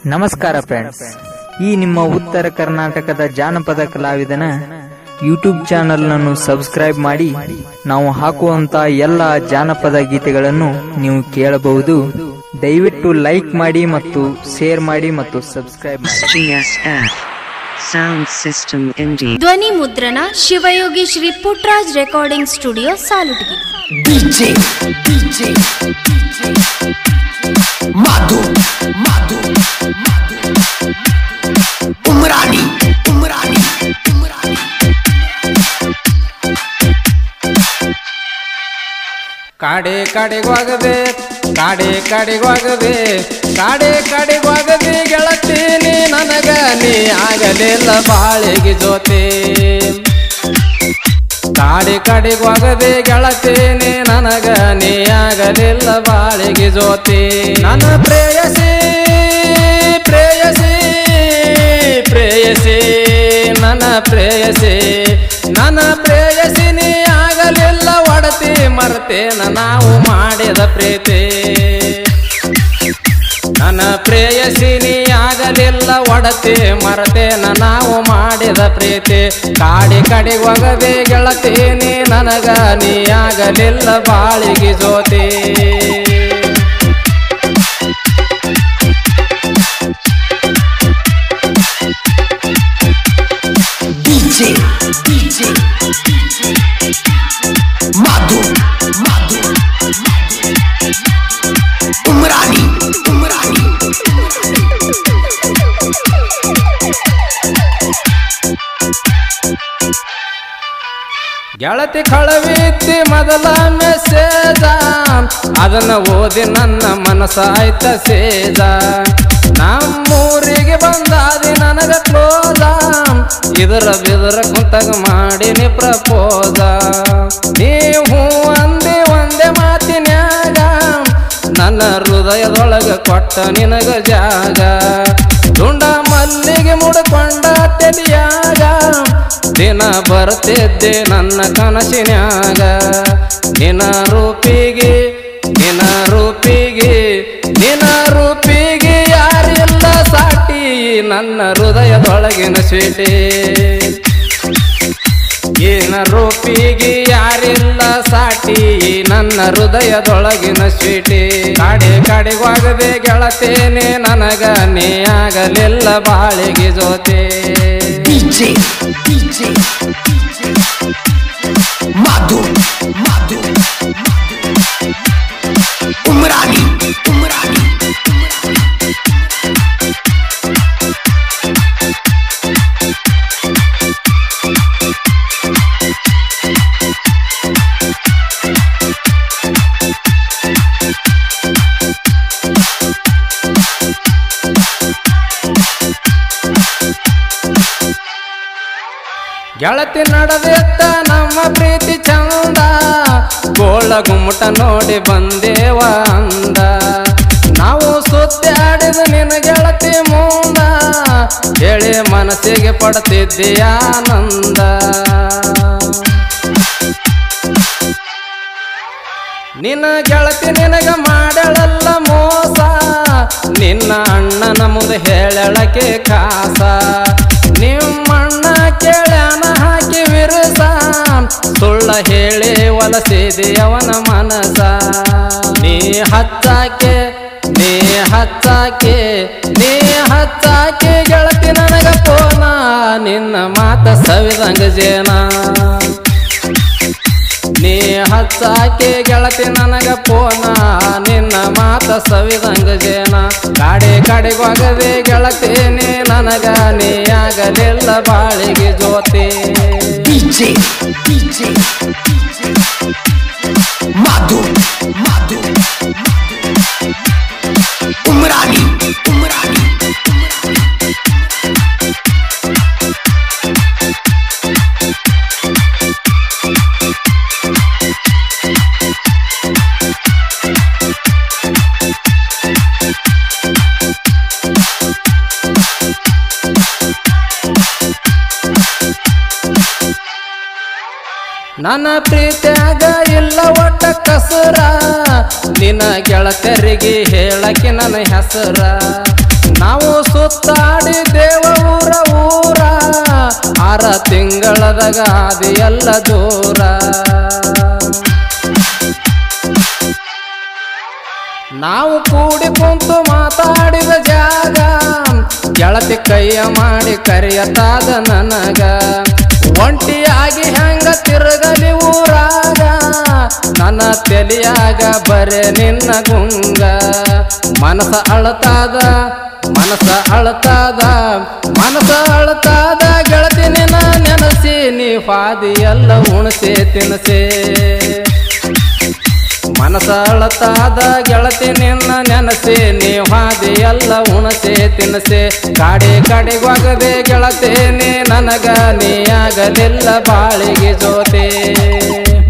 ನಮಸ್ಕಾರ ಫ್ರೆಂಡ್ಸ್ ಈ ನಿಮ್ಮ ಉತ್ತರ ಕರ್ನಾಟಕದ ಜಾನಪದ ಕಲಾವಿದನ ಯೂಟ್ಯೂಬ್ ಚಾನೆಲ್ ಅನ್ನು ಸಬ್ಸ್ಕ್ರೈಬ್ ಮಾಡಿ ನಾವು ಹಾಕುವಂತ ಎಲ್ಲ ಜಾನಪದ ಗೀತೆಗಳನ್ನು ನೀವು ಕೇಳಬಹುದು ದಯವಿಟ್ಟು ಲೈಕ್ ಮಾಡಿ ಮತ್ತು ಶೇರ್ ಮಾಡಿ ಮತ್ತು ಸಬ್ಸ್ಕ್ರೈಬ್ ಮಾಡಿ GSF Sound System Indie ಧ್ವನಿ ಮುದ್ರಣ Shivayogi Shri Putraj recording studio Salotagi DJ, DJ, Madhu, Madhu, Umrani, Umrani, Umrani. ಕಾಡೆ ಕಡೆಗೋಗದೆ ಕಾಡೆ ಕಡೆಗೋಗದೆ ಕಾಡೆ ಕಡೆಗೋಗದೆ ಗೆಳತೀನಿ ನನಗ ನೀ ಆಗಲಿಲ್ಲ ಬಾಳಿಗೆ ಜೊತೆ ಕಾಡೆ ಕಡೆಗೋಗದೆ ಗೆಳತೀನಿ ನನಗ ನೀ ಆಗಲಿಲ್ಲ ಬಾಳಿಗೆ ಜೊತೆ ನನ್ನ ಪ್ರೇಯಸಿ ಪ್ರೇಯಸಿ ಪ್ರೇಯಸಿ ನನ್ನ ಪ್ರೇಯಸಿ ನನ್ನ ಪ್ರೇಯಸಿ ನೀ ಆಗಲಿಲ್ಲ ಒಡತಿ ಮರ್ತೇನ ನಾವು ಮಾಡಿದ ಪ್ರೀತಿ ನನ್ನ ಪ್ರೇಯಸಿ ನೀ ಆಗಲಿಲ್ಲ ಒಡತಿ ಮರತೇನ ನಾವು ಮಾಡಿದ ಪ್ರೀತಿ ಕಾಡಿ ಕಡೆ ಒಗದೆ ಗೆಳತೀನಿ ನನಗ ನೀ ಆಗಲಿಲ್ಲ ಬಾಳಿಗೆ Joshi DJ, DJ, Madhu, Madhu, Umrani, Umrani. ಗೆಳತಿ ಕಳವಿತ್ತಿ ಮೊದಲ ಮೆಸೇಜ ಅದನ್ನ ಓದಿ ನನ್ನ ಮನಸ್ಸಾಯ್ತ ಸೇಜ ನಮ್ಮೂರಿಗೆ ಬಂದಾದಿ ನನಗ ಕ್ಲೋಜ ಇದರ ಬಿದರ ಕುಂತಾಗ ಮಾಡಿನಿ ಪ್ರಪೋಸ ನೀವು ಅಂದೆ ಒಂದೇ ಮಾತಿನ್ಯಾಗ ನನ್ನ ಹೃದಯದೊಳಗ ಕೊಟ್ಟ ನಿನಗ ಜಾಗ ದುಂಡ ಮಲ್ಲಿಗೆ ಮುಡ್ಕೊಂಡ ತೆಲಿಯಾಗ ದಿನ ಬರ್ತಿದ್ದೆ ನನ್ನ ಕನಸಿನ್ಯಾಗ ನಿನ ರೂಪಿಗೆ ನಿನ ರೂಪಿಗೆ ನಿನ ರೂಪಿಗೆ ಯಾರಿಲ್ಲ ಸಾಟಿ ನನ್ನ ಹೃದಯದೊಳಗಿನ ಸ್ವೀಟಿ ಏನ ರೂಪಿಗೆ ಯಾರಿಲ್ಲ ಸಾಟಿ ನನ್ನ ಹೃದಯದೊಳಗಿನ ಸ್ವೀಟಿ ಕಾಡೆ ಕಡೆಗೋಗದೆ ಗೆಳತೇನೆ ನನಗ ನೀ ಆಗಲಿಲ್ಲ ಬಾಳಿಗೆ ಜೊತೆ DJ, DJ, Madhu, Madhu, Umrani, Umrani. ಗೆಳತಿ ನಡೆದಿತ್ತ ನಮ್ಮ ಪ್ರೀತಿ ಚಂದ ಗೋಳ ಗುಮ್ಮಟ ನೋಡಿ ಬಂದೇವ ಅಂದ ನಾವು ಸುತ್ತಾಡಿದ ನಿನ್ನ ಗೆಳತಿ ಮುಂದ ಹೇಳಿ ಮನಸ್ಸಿಗೆ ಪಡ್ತಿದ್ದೆ ಆನಂದ ನಿನ್ನ ಗೆಳತಿ ನಿನಗ ಮಾಡಳಲ್ಲ ಮೋಸ ನಿನ್ನ ಅಣ್ಣನ ಮುಂದೆ ಹೇಳಳಕ್ಕೆ ಕಾಸ ನಿಮ್ಮ ಅಣ್ಣ ಕೇಳ್ಯಾನ ಹಾಕಿ ವಿರುಸ ಸುಳ್ಳ ಹೇಳಿ ಒಲಸಿದೆ ಅವನ ಮನಸ ನೀ ಹಚ್ಚಾಕೆ ನೀ ಹಚ್ಚಾಕೆ ನೀ ಹಚ್ಚಾಕೆ ಗೆಳತಿ ನನಗ ಪೋನ ನಿನ್ನ ಮಾತ ಸವಿದಂಗ ಜೇನ ನೀ ಹಚ್ಚಾಕೆ ಗೆಳತಿ ನನಗ ಪೋನ ನಿನ್ನ ಮಾತ ಸವಿದಂಗ ಜೇನ ಕಾಡೆ ಕಡೆಗೋಗದೆ ಗೆಳತೇನೆ ನನಗ ನೀ ಆಗಲಿಲ್ಲ ಬಾಳಿಗೆ Joshi DJ, DJ, Madhu, Madhu, Umrani, Umrani. ನನ್ನ ಪ್ರೀತ್ಯಾಗ ಇಲ್ಲ ಒಟ್ಟ ಕಸರ ನಿನ್ನ ಗೆಳತರಿಗೆ ಹೇಳಕ್ಕೆ ನನ್ನ ಹೆಸರ ನಾವು ಸುತ್ತಾಡಿದ್ದೇವ ಊರ ಊರ ಆರ ತಿಂಗಳದಾಗ ಹಾದಿ ಎಲ್ಲ ದೂರ ನಾವು ಕೂಡಿ ಕುಂತು ಮಾತಾಡಿದ ಜಾಗ ಗೆಳತಿ ಕೈಯ ಮಾಡಿ ಕರೆಯತಾದ ನನಗ ಒಂಟಿಯಾಗಿ ಹೆಂಗ ತಿರುಗಲಿ ಊರಾಗ ನನ್ನ ತೆಲಿಯಾಗ ಬರೆ ನಿನ್ನ ಗುಂಗ ಮನಸ ಅಳತಾದ ಮನಸ ಅಳತಾದ ಮನಸ ಅಳತಾದ ಗೆಳತಿ ನಿನ್ನ ನೆನಸಿ ನೀ ಹಾದಿ ಎಲ್ಲ ಉಣಸೆ ತಿನಸೆ ಮನಸ ಅಳತಾದ ಗೆಳತಿ ನಿನ್ನ ನೆನಸೆ ನೀ ಹಾದಿ ಎಲ್ಲ ಉಣಸೆ ತಿನಸೆ ಕಾಡಿ ಕಡೆಗೊಗದೆ ಗೆಳತಿ ನೀ ನನಗ ನೀ ಆಗಲಿಲ್ಲ ಬಾಳಿಗೆ ಜೋತೆ